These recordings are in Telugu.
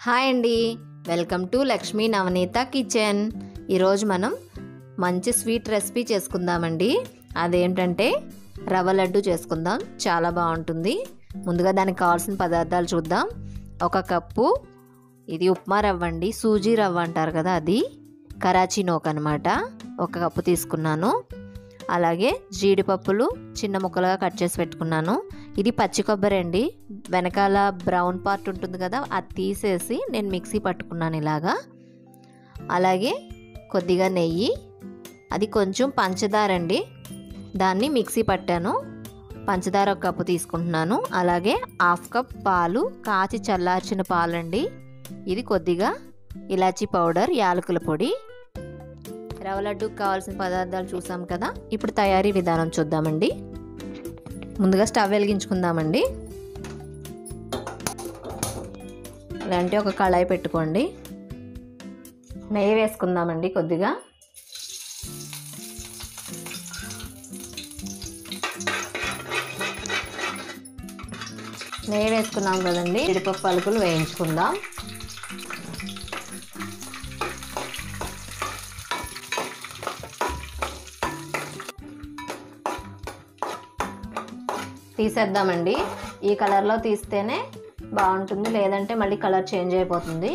హాయ్ అండి welcome to Lakshmi Navaneetha kitchen ఈరోజు మనం మంచి స్వీట్ రెసిపీ చేసుకుందామండి అదేంటంటే రవ్వ లడ్డు చేసుకుందాం చాలా బాగుంటుంది ముందుగా దానికి కావాల్సిన పదార్థాలు చూద్దాం ఒక కప్పు ఇది ఉప్మా రవ్వ అండి సూజీ రవ్వ అంటారు కదా అది కరాచీ నోక్ అనమాట ఒక కప్పు తీసుకున్నాను అలాగే జీడిపప్పులు చిన్న ముక్కలుగా కట్ చేసి పెట్టుకున్నాను ఇది పచ్చి కొబ్బరి అండి వెనకాల బ్రౌన్ పార్ట్ ఉంటుంది కదా అది తీసేసి నేను మిక్సీ పట్టుకున్నాను ఇలాగా అలాగే కొద్దిగా నెయ్యి అది కొంచెం పంచదార అండి దాన్ని మిక్సీ పట్టాను పంచదార ఒక కప్పు తీసుకుంటున్నాను అలాగే హాఫ్ కప్ పాలు కాచి చల్లార్చిన పాలండి ఇది కొద్దిగా ఇలాచీ పౌడర్ యాలకుల పొడి రవ్వ లడ్డుకు కావాల్సిన పదార్థాలు చూసాం కదా ఇప్పుడు తయారీ విధానం చూద్దామండి ముందుగా స్టవ్ వెలిగించుకుందామండి ఇలాంటి ఒక కళాయి పెట్టుకోండి నెయ్యి వేసుకుందామండి కొద్దిగా నెయ్యి వేసుకున్నాం కదండి జీడిపప్పు పలుకులు వేయించుకుందాం తీసేద్దామండి ఈ కలర్లో తీస్తేనే బాగుంటుంది లేదంటే మళ్ళీ కలర్ చేంజ్ అయిపోతుంది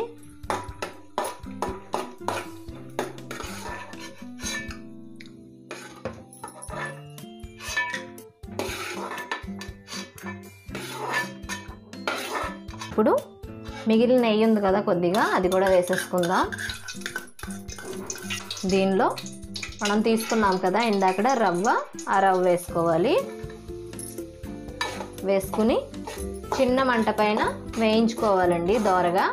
ఇప్పుడు మిగిలిన నెయ్యి ఉంది కదా కొద్దిగా అది కూడా వేసేసుకుందాం దీనిలో మనం తీసుకున్నాం కదా ఇందాకడ రవ్వ ఆ రవ్వ వేసుకోవాలి వేసుకుని చిన్న మంట పైన వేయించుకోవాలండి దోరగా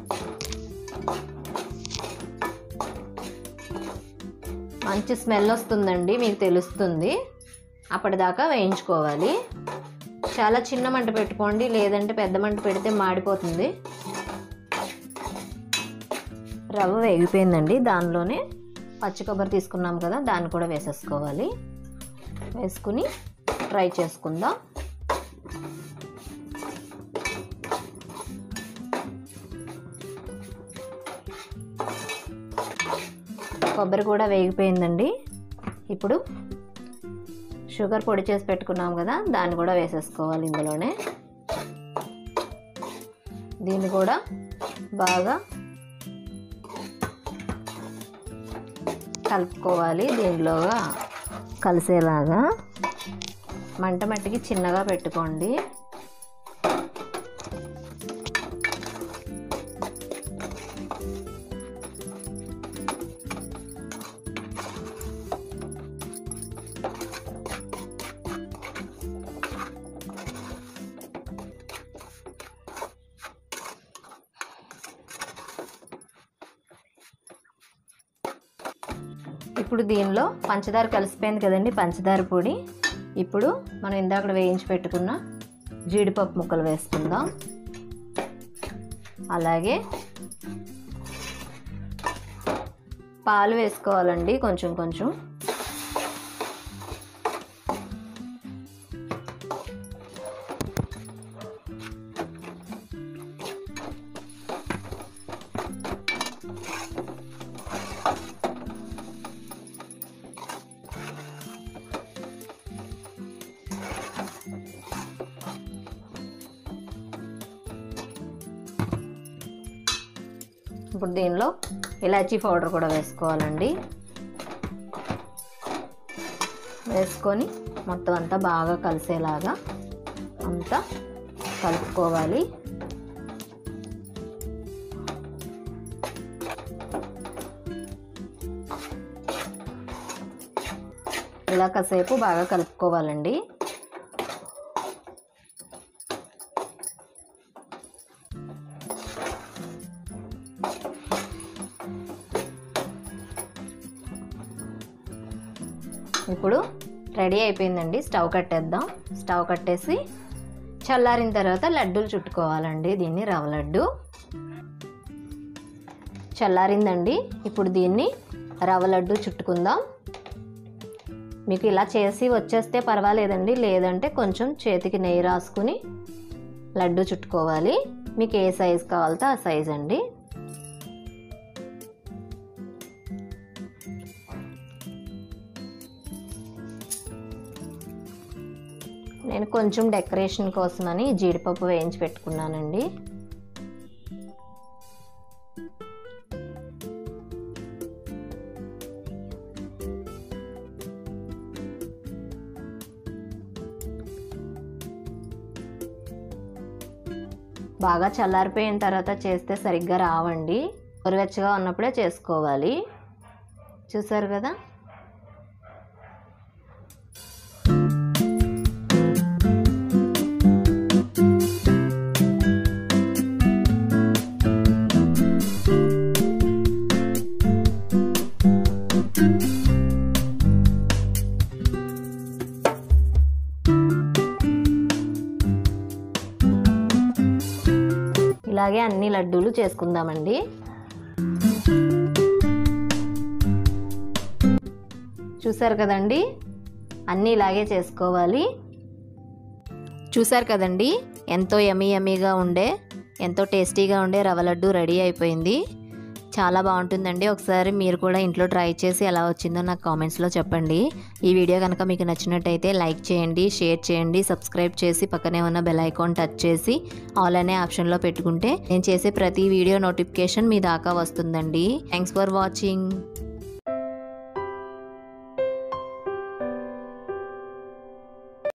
మంచి స్మెల్ వస్తుందండి మీకు తెలుస్తుంది అప్పటిదాకా వేయించుకోవాలి చాలా చిన్న మంట పెట్టుకోండి లేదంటే పెద్ద మంట పెడితే మాడిపోతుంది రవ్వ వేగిపోయిందండి దానిలోనే పచ్చి కొబ్బరి తీసుకున్నాం కదా దాన్ని కూడా వేసేసుకోవాలి వేసుకుని ఫ్రై చేసుకుందాం కొబ్బరి కూడా వేగిపోయిందండి ఇప్పుడు షుగర్ పొడి చేసి పెట్టుకున్నాం కదా దాన్ని కూడా వేసేసుకోవాలి ఇందులోనే దీన్ని కూడా బాగా కలుపుకోవాలి దీనిలోగా కలిసేలాగా మంట మట్టికి చిన్నగా పెట్టుకోండి ఇప్పుడు దీనిలో పంచదార కలిసిపోయింది కదండి పంచదార పొడి ఇప్పుడు మనం ఇందాక వేయించి పెట్టుకున్న జీడిపప్పు ముక్కలు వేసుకుందాం అలాగే పాలు వేసుకోవాలండి కొంచెం కొంచెం ఇప్పుడు దీనిలో ఇలాచీ పౌడర్ కూడా వేసుకోవాలండి వేసుకొని మొత్తం అంతా బాగా కలిసేలాగా అంతా కలుపుకోవాలి ఇలా కాసేపు బాగా కలుపుకోవాలండి ఇప్పుడు రెడీ అయిపోయిందండి స్టవ్ కట్టేద్దాం స్టవ్ కట్టేసి చల్లారిన తర్వాత లడ్డూలు చుట్టుకోవాలండి దీన్ని రవ్వ లడ్డు చల్లారిందండి ఇప్పుడు దీన్ని రవ్వ లడ్డు చుట్టుకుందాం మీకు ఇలా చేసి వచ్చేస్తే పర్వాలేదండి లేదంటే కొంచెం చేతికి నెయ్యి రాసుకుని లడ్డు చుట్టుకోవాలి మీకు ఏ సైజ్ కావాలితే ఆ సైజ్ అండి నేను కొంచెం డెకరేషన్ కోసమని జీడిపప్పు వేయించి పెట్టుకున్నానండి బాగా చల్లారిపోయిన తర్వాత చేస్తే సరిగ్గా రావండి గోరువెచ్చగా ఉన్నప్పుడే చేసుకోవాలి చూసారు కదా ఇలాగే అన్ని లడ్డూలు చేసుకుందామండి చూసారు కదండి అన్నీ ఇలాగే చేసుకోవాలి చూసారు కదండి ఎంతో యమీ యమీగా ఉండే ఎంతో టేస్టీగా ఉండే రవ్వ లడ్డు రెడీ అయిపోయింది చాలా బాగుంటుందండి ఒకసారి మీరు కూడా ఇంట్లో ట్రై చేసి ఎలా వచ్చిందో నాకు కామెంట్స్లో చెప్పండి ఈ వీడియో కనుక మీకు నచ్చినట్టయితే లైక్ చేయండి షేర్ చేయండి సబ్స్క్రైబ్ చేసి పక్కనే ఉన్న బెల్ ఐకాన్ టచ్ చేసి ఆల్ అనే ఆప్షన్లో పెట్టుకుంటే నేను చేసే ప్రతి వీడియో నోటిఫికేషన్ మీ దాకా వస్తుందండి థ్యాంక్స్ ఫర్ వాచింగ్